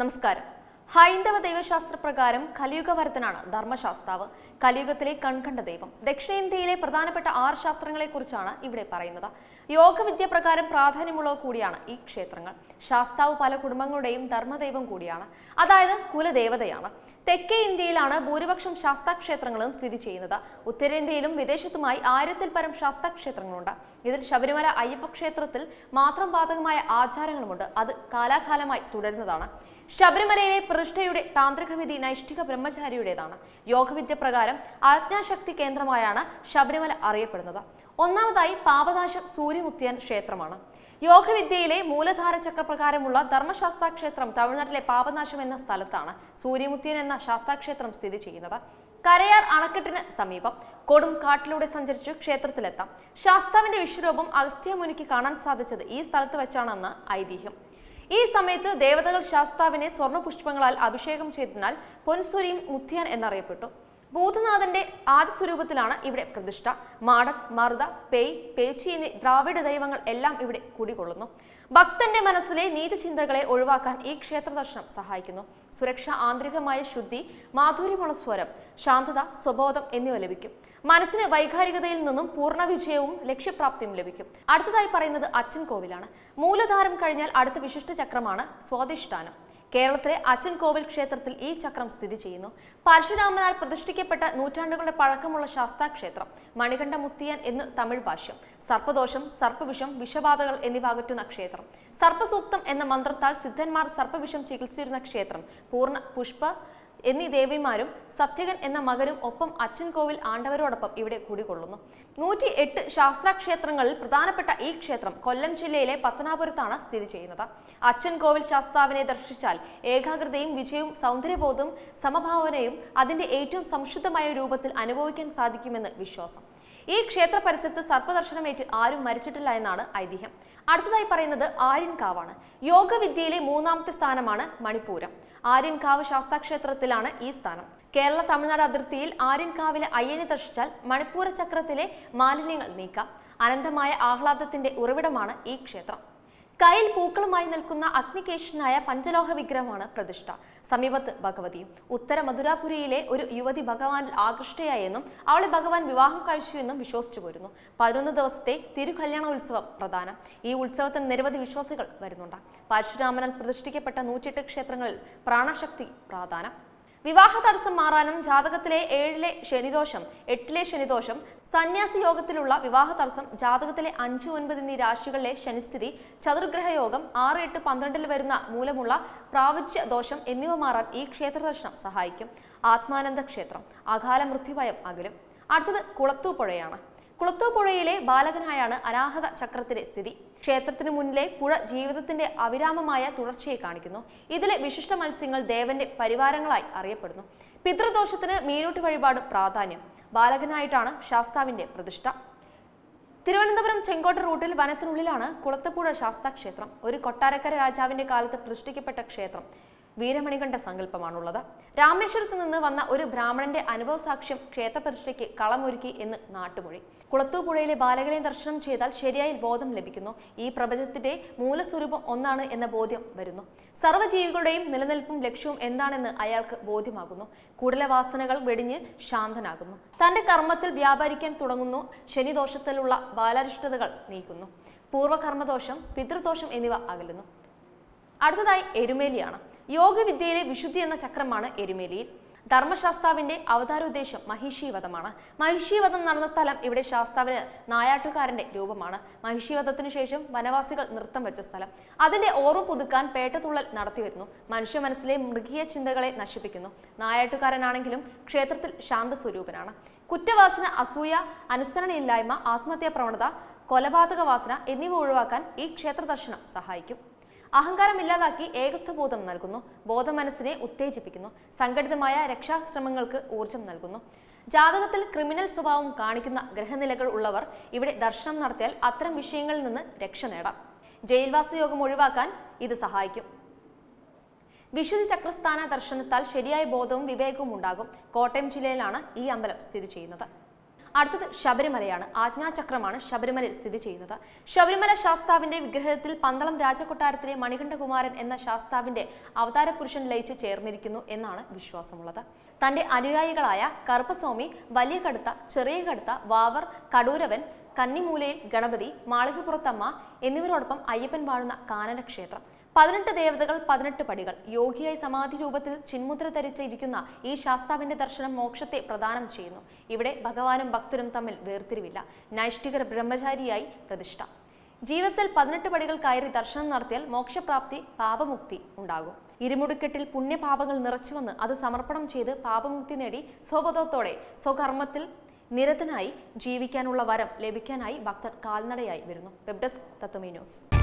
നമസ്കാരം ഹൈന്ദവ ദൈവശാസ്ത്ര പ്രകാരം കലിയുഗവരത്തനാണ് ധർമ്മശാസ്താവ് കലിയുഗത്തിലെ കൺകണ്ട ദൈവം ദക്ഷിണേന്ത്യയിലെ പ്രധാനപ്പെട്ട ആറ് ശാസ്ത്രങ്ങളെ കുറിച്ചാണ് ഇവിടെ പറയുന്നത് യോഗവിദ്യ പ്രകാരം പ്രാധാന്യമുള്ളവ കൂടിയാണ് ഈ ക്ഷേത്രങ്ങൾ ശാസ്താവ് പല കുടുംബങ്ങളുടെയും ധർമ്മദൈവം കൂടിയാണ് അതായത് കുലദേവതയാണ് തെക്കേ ഇന്ത്യയിലാണ് ഭൂരിപക്ഷം ശാസ്താക്ഷേത്രങ്ങളും സ്ഥിതി ചെയ്യുന്നത് ഉത്തരേന്ത്യയിലും വിദേശത്തുമായി ആയിരത്തിൽ പരം ശാസ്താക്ഷേത്രങ്ങളുണ്ട് ഇതിൽ ശബരിമല അയ്യപ്പ ക്ഷേത്രത്തിൽ മാത്രം ബാധകമായ ആചാരങ്ങളുമുണ്ട് അത് കാലാകാലമായി തുടരുന്നതാണ് ശബരിമലയിലെ പ്രതിഷ്ഠയുടെ താന്ത്രിക വിധി നൈഷ്ഠിക ബ്രഹ്മചാരിയുടേതാണ് യോഗവിദ്യ പ്രകാരം ആജ്ഞാശക്തി കേന്ദ്രമായാണ് ശബരിമല അറിയപ്പെടുന്നത് ഒന്നാമതായി പാപനാശം സൂര്യമുത്തിയൻ ക്ഷേത്രമാണ് യോഗവിദ്യയിലെ മൂലധാര ചക്രപ്രകാരമുള്ള ധർമ്മശാസ്ത്ര ക്ഷേത്രം തമിഴ്നാട്ടിലെ പാപനാശം എന്ന സ്ഥലത്താണ് സൂര്യമുത്തിയൻ എന്ന ശാസ്താക്ഷേത്രം സ്ഥിതി ചെയ്യുന്നത് കരയാർ അണക്കെട്ടിന് സമീപം കൊടും കാട്ടിലൂടെ സഞ്ചരിച്ച് ക്ഷേത്രത്തിലെത്താം ശാസ്താവിന്റെ വിശ്വരൂപം അഗസ്ത്യമുനിക്ക് കാണാൻ സാധിച്ചത് ഈ സ്ഥലത്ത് വെച്ചാണെന്ന് ഐതിഹ്യം ഈ സമയത്ത് ദേവതകൾ ശാസ്താവിനെ സ്വർണ്ണ പുഷ്പങ്ങളാൽ അഭിഷേകം ചെയ്തതിനാൽ പൊൻസുരിയും മുത്തിയാൻ എന്നറിയപ്പെട്ടു ഭൂതനാഥന്റെ ആദ്യ സ്വരൂപത്തിലാണ് ഇവിടെ പ്രതിഷ്ഠ മാടൻ മറുത പേയ് പേച്ചി എന്നീ ദ്രാവിഡ ദൈവങ്ങൾ എല്ലാം ഇവിടെ കുടികൊള്ളുന്നു ഭക്തന്റെ മനസ്സിലെ നീചചിന്തകളെ ഒഴിവാക്കാൻ ഈ ക്ഷേത്ര ദർശനം സഹായിക്കുന്നു സുരക്ഷ ആന്തരികമായ ശുദ്ധി മാധുര്യമുള്ള സ്വരം ശാന്തത സ്വബോധം എന്നിവ ലഭിക്കും മനസ്സിന് വൈകാരികതയിൽ നിന്നും പൂർണ്ണ വിജയവും ലക്ഷ്യപ്രാപ്തിയും ലഭിക്കും അടുത്തതായി പറയുന്നത് അച്ഛൻ കോവിലാണ് മൂലധാരം കഴിഞ്ഞാൽ അടുത്ത വിശിഷ്ട ചക്രമാണ് സ്വാധിഷ്ഠാനം കേരളത്തിലെ അച്ഛൻ കോവിൽ ക്ഷേത്രത്തിൽ ഈ ചക്രം സ്ഥിതി ചെയ്യുന്നു പരശുരാമനാൽ പ്രതിഷ്ഠിക്കപ്പെട്ട നൂറ്റാണ്ടുകളുടെ പഴക്കമുള്ള ശാസ്താക്ഷേത്രം മണികണ്ഠ മുത്തിയൻ എന്ന് തമിഴ് ഭാഷ്യം സർപ്പദോഷം സർപ്പവിഷം വിഷബാധകൾ എന്നിവ അകറ്റുന്ന ക്ഷേത്രം സർപ്പസൂക്തം എന്ന മന്ത്രത്താൽ സിദ്ധന്മാർ സർപ്പവിഷം ചികിത്സിച്ചിരുന്ന ക്ഷേത്രം പൂർണ്ണ പുഷ്പ എന്നീ ദേവിമാരും സത്യകൻ എന്ന മകനും ഒപ്പം അച്ഛൻ കോവിൽ ആണ്ടവരോടൊപ്പം ഇവിടെ കൂടിക്കൊള്ളുന്നു നൂറ്റി എട്ട് ശാസ്താക്ഷേത്രങ്ങളിൽ പ്രധാനപ്പെട്ട ഈ ക്ഷേത്രം കൊല്ലം ജില്ലയിലെ പത്തനാപുരത്താണ് സ്ഥിതി ചെയ്യുന്നത് അച്ഛൻ കോവിൽ ശാസ്താവിനെ ദർശിച്ചാൽ ഏകാഗ്രതയും വിജയവും സൗന്ദര്യബോധവും സമഭാവനയും അതിന്റെ ഏറ്റവും സംശുദ്ധമായ രൂപത്തിൽ അനുഭവിക്കാൻ സാധിക്കുമെന്ന് വിശ്വാസം ഈ ക്ഷേത്ര പരിസരത്ത് സർപ്പദർശനമേറ്റ് ആരും മരിച്ചിട്ടില്ല എന്നാണ് ഐതിഹ്യം അടുത്തതായി പറയുന്നത് ആര്യൻകാവാണ് യോഗവിദ്യയിലെ മൂന്നാമത്തെ സ്ഥാനമാണ് മണിപ്പൂരം ആര്യൻകാവ് ശാസ്താക്ഷേത്രത്തിലാണ് ഈ സ്ഥാനം കേരള തമിഴ്നാട് അതിർത്തിയിൽ ആര്യൻകാവിലെ അയ്യനെ ദർശിച്ചാൽ മണിപ്പൂര ചക്രത്തിലെ മാലിന്യങ്ങൾ നീക്കാം അനന്തമായ ആഹ്ലാദത്തിന്റെ ഉറവിടമാണ് ഈ ക്ഷേത്രം കയ്യിൽ പൂക്കളുമായി നിൽക്കുന്ന അഗ്നികേശനായ പഞ്ചലോഹ വിഗ്രഹമാണ് പ്രതിഷ്ഠ സമീപത്ത് ഭഗവതിയും ഉത്തര മധുരാപുരിയിലെ ഒരു യുവതി ഭഗവാനിൽ ആകൃഷ്ടയായെന്നും അവളെ ഭഗവാൻ വിവാഹം കഴിച്ചു എന്നും വിശ്വസിച്ചു പോരുന്നു പതിനൊന്ന് ദിവസത്തെ തിരുകല്യാണ ഉത്സവം പ്രധാനം ഈ ഉത്സവത്തിന് നിരവധി വിശ്വാസികൾ വരുന്നുണ്ട് പരശുരാമനാൽ പ്രതിഷ്ഠിക്കപ്പെട്ട നൂറ്റിയെട്ട് ക്ഷേത്രങ്ങളിൽ പ്രാണശക്തി പ്രാധാനം വിവാഹ തടസ്സം മാറാനും ജാതകത്തിലെ ഏഴിലെ ശനിദോഷം എട്ടിലെ ശനിദോഷം സന്യാസി യോഗത്തിലുള്ള വിവാഹ തടസ്സം ജാതകത്തിലെ അഞ്ച് ഒൻപത് എന്നീ രാശികളിലെ ശനിസ്ഥിതി ചതുർഗ്രഹ യോഗം ആറ് എട്ട് പന്ത്രണ്ടിൽ വരുന്ന മൂലമുള്ള പ്രാവച്യ ദോഷം എന്നിവ മാറാൻ ഈ ക്ഷേത്ര ദർശനം സഹായിക്കും ആത്മാനന്ദ ക്ഷേത്രം അകാല മൃത്യുഭയം അകലും അടുത്തത് കുളത്തൂപ്പുഴയാണ് കുളത്തൂപ്പുഴയിലെ ബാലകനായാണ് അനാഹത ചക്രത്തിലെ സ്ഥിതി ക്ഷേത്രത്തിന് മുന്നിലെ പുഴ ജീവിതത്തിന്റെ അവിരാമമായ തുടർച്ചയെ കാണിക്കുന്നു ഇതിലെ വിശിഷ്ട മത്സ്യങ്ങൾ ദേവന്റെ പരിവാരങ്ങളായി അറിയപ്പെടുന്നു പിതൃദോഷത്തിന് മീനൂട്ട് വഴിപാട് പ്രാധാന്യം ബാലകനായിട്ടാണ് ശാസ്താവിന്റെ പ്രതിഷ്ഠ തിരുവനന്തപുരം ചെങ്കോട്ട റൂട്ടിൽ വനത്തിനുള്ളിലാണ് കുളത്തപ്പുഴ ശാസ്താക്ഷേത്രം ഒരു കൊട്ടാരക്കര രാജാവിന്റെ കാലത്ത് പ്രതിഷ്ഠിക്കപ്പെട്ട ക്ഷേത്രം വീരമണികണ്ഠ സങ്കല്പമാണുള്ളത് രാമേശ്വരത്ത് നിന്ന് വന്ന ഒരു ബ്രാഹ്മണന്റെ അനുഭവ സാക്ഷ്യം ക്ഷേത്രപ്രതിഷ്ഠയ്ക്ക് കളമൊരുക്കി എന്ന് നാട്ടുമൊഴി കുളത്തൂപ്പുഴയിലെ ബാലകനെ ദർശനം ചെയ്താൽ ശരിയായി ബോധം ലഭിക്കുന്നു ഈ പ്രപഞ്ചത്തിന്റെ മൂലസ്വരൂപം ഒന്നാണ് എന്ന ബോധ്യം വരുന്നു സർവ്വജീവികളുടെയും നിലനിൽപ്പും ലക്ഷ്യവും എന്താണെന്ന് അയാൾക്ക് ബോധ്യമാകുന്നു കുടലവാസനകൾ വെടിഞ്ഞ് ശാന്തനാകുന്നു തന്റെ കർമ്മത്തിൽ വ്യാപാരിക്കാൻ തുടങ്ങുന്നു ശനിദോഷത്തിലുള്ള ബാലാരിഷ്ടതകൾ നീക്കുന്നു പൂർവ്വകർമ്മദോഷം പിതൃദോഷം എന്നിവ അകലുന്നു അടുത്തതായി എരുമേലിയാണ് യോഗവിദ്യയിലെ വിശുദ്ധി എന്ന ചക്രമാണ് എരുമേലിയിൽ ധർമ്മശാസ്താവിന്റെ അവതാരോദ്ദേശം മഹിഷീവധമാണ് മഹിഷീവധം നടന്ന സ്ഥലം ഇവിടെ ശാസ്താവിന് നായാട്ടുകാരന്റെ രൂപമാണ് മഹിഷീവധത്തിനു ശേഷം വനവാസികൾ നൃത്തം വെച്ച സ്ഥലം അതിന്റെ ഓർമ്മ പുതുക്കാൻ പേട്ടതുള്ളൽ നടത്തിവരുന്നു മനുഷ്യ മനസ്സിലെ മൃഗീയ ചിന്തകളെ നശിപ്പിക്കുന്നു നായാട്ടുകാരനാണെങ്കിലും ക്ഷേത്രത്തിൽ ശാന്തസ്വരൂപനാണ് കുറ്റവാസന അസൂയ അനുസരണയില്ലായ്മ ആത്മഹത്യാ പ്രവണത കൊലപാതക വാസന എന്നിവ ഒഴിവാക്കാൻ ഈ ക്ഷേത്ര ദർശനം സഹായിക്കും അഹങ്കാരം ഇല്ലാതാക്കി ഏകത്വബോധം നൽകുന്നു ബോധ മനസ്സിനെ ഉത്തേജിപ്പിക്കുന്നു സംഘടിതമായ രക്ഷാശ്രമങ്ങൾക്ക് ഊർജം നൽകുന്നു ജാതകത്തിൽ ക്രിമിനൽ സ്വഭാവം കാണിക്കുന്ന ഗ്രഹനിലകൾ ഉള്ളവർ ഇവിടെ ദർശനം നടത്തിയാൽ അത്തരം വിഷയങ്ങളിൽ നിന്ന് രക്ഷ നേടാം ജയിൽവാസ യോഗം ഒഴിവാക്കാൻ ഇത് സഹായിക്കും വിശുദ്ധ ചക്രസ്ഥാന ദർശനത്താൽ ശരിയായ ബോധവും വിവേകവും ഉണ്ടാകും കോട്ടയം ജില്ലയിലാണ് ഈ അമ്പലം സ്ഥിതി ചെയ്യുന്നത് അടുത്തത് ശബരിമലയാണ് ആജ്ഞാചക്രമാണ് ശബരിമലയിൽ സ്ഥിതി ചെയ്യുന്നത് ശബരിമല ശാസ്താവിന്റെ വിഗ്രഹത്തിൽ പന്തളം രാജകൊട്ടാരത്തിലെ മണികണ്ഠകുമാരൻ എന്ന ശാസ്താവിന്റെ അവതാര പുരുഷൻ ലയിച്ച് ചേർന്നിരിക്കുന്നു എന്നാണ് വിശ്വാസമുള്ളത് തന്റെ അനുയായികളായ കറുപ്പസ്വാമി വലിയ കടുത്ത ചെറിയ കടുത്ത വാവർ കടൂരവൻ കന്നിമൂലയിൽ ഗണപതി മാളികപ്പുറത്തമ്മ എന്നിവരോടൊപ്പം അയ്യപ്പൻ വാഴുന്ന കാനന ക്ഷേത്രം പതിനെട്ട് ദേവതകൾ പതിനെട്ട് പടികൾ യോഗിയായി സമാധി രൂപത്തിൽ ചിന്മുദ്ര ധരിച്ച് ഇരിക്കുന്ന ഈ ശാസ്താവിന്റെ ദർശനം മോക്ഷത്തെ പ്രദാനം ചെയ്യുന്നു ഇവിടെ ഭഗവാനും ഭക്തരും തമ്മിൽ വേർതിരിവില്ല നൈഷ്ഠികർ ബ്രഹ്മചാരിയായി പ്രതിഷ്ഠ ജീവിതത്തിൽ പതിനെട്ട് പടികൾ കയറി ദർശനം നടത്തിയാൽ മോക്ഷപ്രാപ്തി പാപമുക്തി ഉണ്ടാകും ഇരുമുടിക്കെട്ടിൽ പുണ്യപാപങ്ങൾ നിറച്ചുവന്ന് അത് സമർപ്പണം ചെയ്ത് പാപമുക്തി നേടി സ്വബോധത്തോടെ സ്വകർമ്മത്തിൽ നിരതനായി ജീവിക്കാനുള്ള വരം ലഭിക്കാനായി ഭക്തർ കാൽനടയായി വരുന്നു വെബ് ഡെസ്ക് തത്വമേ ന്യൂസ്